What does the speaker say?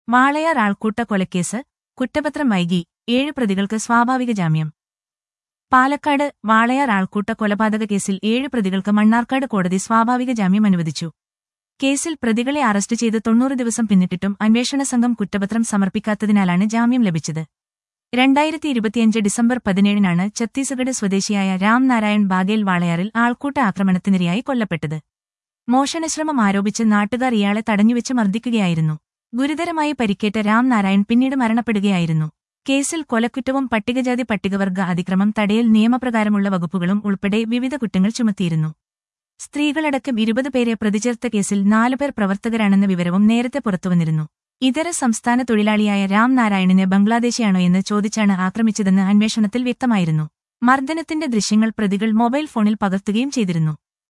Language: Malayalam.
വാളയാർ ആൾക്കൂട്ട കൊലക്കേസ് കുറ്റപത്രം വൈകി ഏഴ് പ്രതികൾക്ക് സ്വാഭാവിക ജാമ്യം പാലക്കാട് വാളയാർ ആൾക്കൂട്ട കൊലപാതക കേസിൽ ഏഴ് പ്രതികൾക്ക് മണ്ണാർക്കാട് കോടതി സ്വാഭാവിക ജാമ്യം അനുവദിച്ചു കേസിൽ പ്രതികളെ അറസ്റ്റ് ചെയ്ത് തൊണ്ണൂറ് ദിവസം പിന്നിട്ടിട്ടും അന്വേഷണ സംഘം കുറ്റപത്രം സമർപ്പിക്കാത്തതിനാലാണ് ജാമ്യം ലഭിച്ചത് രണ്ടായിരത്തി ഇരുപത്തിയഞ്ച് ഡിസംബർ പതിനേഴിനാണ് ഛത്തീസ്ഗഡ് സ്വദേശിയായ രാം നാരായൺ ബാഗേൽ വാളയാറിൽ ആൾക്കൂട്ട ആക്രമണത്തിനിരയായി കൊല്ലപ്പെട്ടത് മോഷണശ്രമം ആരോപിച്ച് നാട്ടുകാർ ഇയാളെ തടഞ്ഞുവെച്ച് മർദ്ദിക്കുകയായിരുന്നു ഗുരുതരമായി പരിക്കേറ്റ രാം നാരായൺ പിന്നീട് മരണപ്പെടുകയായിരുന്നു കേസിൽ കൊലക്കുറ്റവും പട്ടികജാതി പട്ടികവർഗ അതിക്രമം തടയൽ നിയമപ്രകാരമുള്ള വകുപ്പുകളും ഉൾപ്പെടെ വിവിധ കുറ്റങ്ങൾ ചുമത്തിയിരുന്നു സ്ത്രീകളടക്കം ഇരുപത് പേരെ പ്രതിചേർത്ത കേസിൽ നാലുപേർ പ്രവർത്തകരാണെന്ന വിവരവും നേരത്തെ പുറത്തുവന്നിരുന്നു ഇതര സംസ്ഥാന തൊഴിലാളിയായ രാം നാരായണിനെ ബംഗ്ലാദേശിയാണോ എന്ന് ചോദിച്ചാണ് ആക്രമിച്ചതെന്ന് അന്വേഷണത്തിൽ വ്യക്തമായിരുന്നു മർദ്ദനത്തിന്റെ ദൃശ്യങ്ങൾ പ്രതികൾ മൊബൈൽ ഫോണിൽ പകർത്തുകയും ചെയ്തിരുന്നു